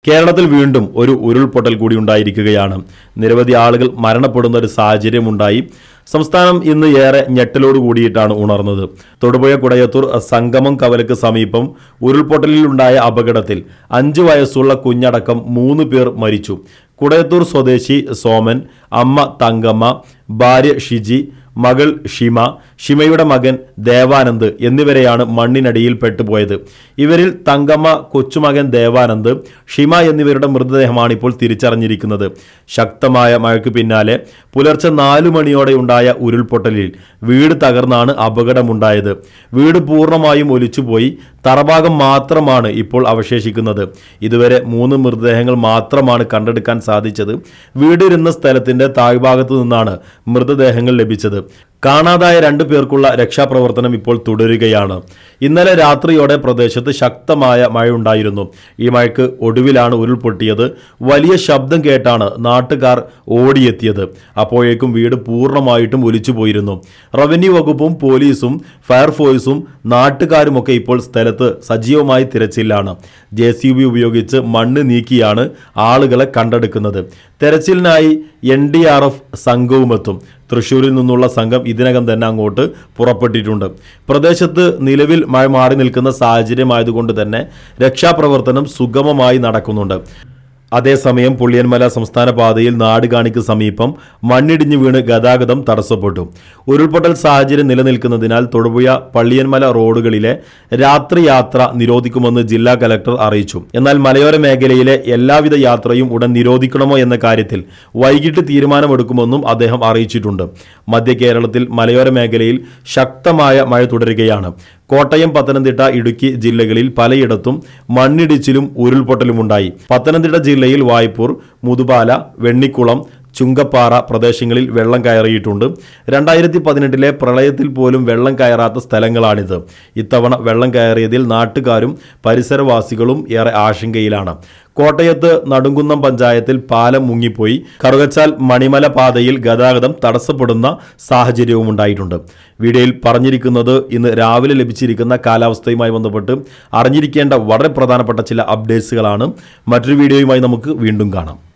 കേരളത്തിൽ വീണ്ടും ഒരു ഉരുൾപൊട്ടൽ കൂടി ഉണ്ടായിരിക്കുകയാണ് നിരവധി ആളുകൾ മരണപ്പെടുന്ന ഒരു സാഹചര്യമുണ്ടായി സംസ്ഥാനം ഇന്ന് ഏറെ ഞെട്ടലോട് കൂടിയിട്ടാണ് ഉണർന്നത് തൊടുപുഴ കുടയത്തൂർ സംഗമം കവലക്ക് സമീപം ഉരുൾപൊട്ടലിലുണ്ടായ അപകടത്തിൽ അഞ്ച് വയസ്സുള്ള കുഞ്ഞടക്കം മൂന്ന് പേർ മരിച്ചു കുടയത്തൂർ സ്വദേശി സോമൻ അമ്മ തങ്കമ്മ ഭാര്യ ഷിജി മകൾ ഷിമ ഷിമയുടെ മകൻ ദേവാനന്ദ് എന്നിവരെയാണ് മണ്ണിനടിയിൽ പെട്ടുപോയത് ഇവരിൽ തങ്കമ്മ കൊച്ചുമകൻ ദേവാനന്ദ് ഷിമ എന്നിവരുടെ മൃതദേഹമാണ് ഇപ്പോൾ തിരിച്ചറിഞ്ഞിരിക്കുന്നത് ശക്തമായ മഴയ്ക്ക് പിന്നാലെ പുലർച്ചെ നാലു മണിയോടെ ഉണ്ടായ ഉരുൾപൊട്ടലിൽ വീട് തകർന്നാണ് അപകടമുണ്ടായത് വീട് പൂർണ്ണമായും ഒലിച്ചുപോയി തറഭാഗം മാത്രമാണ് ഇപ്പോൾ അവശേഷിക്കുന്നത് ഇതുവരെ മൂന്ന് മൃതദേഹങ്ങൾ മാത്രമാണ് കണ്ടെടുക്കാൻ സാധിച്ചത് വീടിരുന്ന സ്ഥലത്തിന്റെ താഴ്ഭാഗത്തു നിന്നാണ് മൃതദേഹങ്ങൾ ലഭിച്ചത് കാണാതായ രണ്ടു പേർക്കുള്ള രക്ഷാപ്രവർത്തനം ഇപ്പോൾ തുടരുകയാണ് ഇന്നലെ രാത്രിയോടെ പ്രദേശത്ത് ശക്തമായ മഴയുണ്ടായിരുന്നു ഈ മഴയ്ക്ക് ഒടുവിലാണ് ഉരുൾപൊട്ടിയത് വലിയ ശബ്ദം കേട്ടാണ് നാട്ടുകാർ ഓടിയെത്തിയത് അപ്പോഴേക്കും വീട് പൂർണ്ണമായിട്ടും ഒലിച്ചു പോയിരുന്നു റവന്യൂ വകുപ്പും പോലീസും ഫയർഫോഴ്സും നാട്ടുകാരുമൊക്കെ ഇപ്പോൾ സ്ഥലത്ത് സജീവമായി തിരച്ചിലാണ് ജെ സി ബി ഉപയോഗിച്ച് മണ്ണ് നീക്കിയാണ് ആളുകളെ കണ്ടെടുക്കുന്നത് തെരച്ചിലിനായി എൻ ഡി ആർ എഫ് സംഘവുമെത്തും തൃശ്ശൂരിൽ നിന്നുള്ള സംഘം ഇതിനകം തന്നെ അങ്ങോട്ട് പുറപ്പെട്ടിട്ടുണ്ട് പ്രദേശത്ത് നിലവിൽ മഴ മാറി നിൽക്കുന്ന സാഹചര്യമായതുകൊണ്ട് തന്നെ രക്ഷാപ്രവർത്തനം സുഗമമായി നടക്കുന്നുണ്ട് അതേസമയം പുള്ളിയൻമല സംസ്ഥാന പാതയിൽ നാടുകാണിക്ക് സമീപം മണ്ണിടിഞ്ഞു വീണ് ഗതാഗതം തടസ്സപ്പെട്ടു ഉരുൾപൊട്ടൽ സാഹചര്യം നിലനിൽക്കുന്നതിനാൽ തൊടുപുഴ പള്ളിയൻമല റോഡുകളിലെ രാത്രി യാത്ര നിരോധിക്കുമെന്ന് ജില്ലാ കലക്ടർ അറിയിച്ചു എന്നാൽ മലയോര മേഖലയിലെ എല്ലാവിധ യാത്രയും ഉടൻ നിരോധിക്കണമോ എന്ന കാര്യത്തിൽ വൈകിട്ട് തീരുമാനമെടുക്കുമെന്നും അദ്ദേഹം അറിയിച്ചിട്ടുണ്ട് മധ്യ കേരളത്തിൽ മലയോര മേഖലയിൽ ശക്തമായ മഴ തുടരുകയാണ് കോട്ടയം പത്തനംതിട്ട ഇടുക്കി ജില്ലകളിൽ പലയിടത്തും മണ്ണിടിച്ചിലും ഉരുൾപൊട്ടലുമുണ്ടായി പത്തനംതിട്ട ജില്ലയിൽ വായ്പൂർ മുതുപാല വെണ്ണിക്കുളം ചുങ്കപ്പാറ പ്രദേശങ്ങളിൽ വെള്ളം കയറിയിട്ടുണ്ട് രണ്ടായിരത്തി പതിനെട്ടിലെ പ്രളയത്തിൽ പോലും വെള്ളം കയറാത്ത സ്ഥലങ്ങളാണിത് ഇത്തവണ വെള്ളം കയറിയതിൽ നാട്ടുകാരും പരിസരവാസികളും ഏറെ ആശങ്കയിലാണ് കോട്ടയത്ത് നടുങ്കുന്നം പഞ്ചായത്തിൽ പാലം മുങ്ങിപ്പോയി കറുകച്ചാൽ മണിമല പാതയിൽ ഗതാഗതം തടസ്സപ്പെടുന്ന സാഹചര്യവും ഉണ്ടായിട്ടുണ്ട് വീഡിയോയിൽ പറഞ്ഞിരിക്കുന്നത് ഇന്ന് രാവിലെ ലഭിച്ചിരിക്കുന്ന കാലാവസ്ഥയുമായി ബന്ധപ്പെട്ട് അറിഞ്ഞിരിക്കേണ്ട വളരെ പ്രധാനപ്പെട്ട ചില അപ്ഡേറ്റ്സുകളാണ് മറ്റൊരു വീഡിയോയുമായി നമുക്ക് വീണ്ടും കാണാം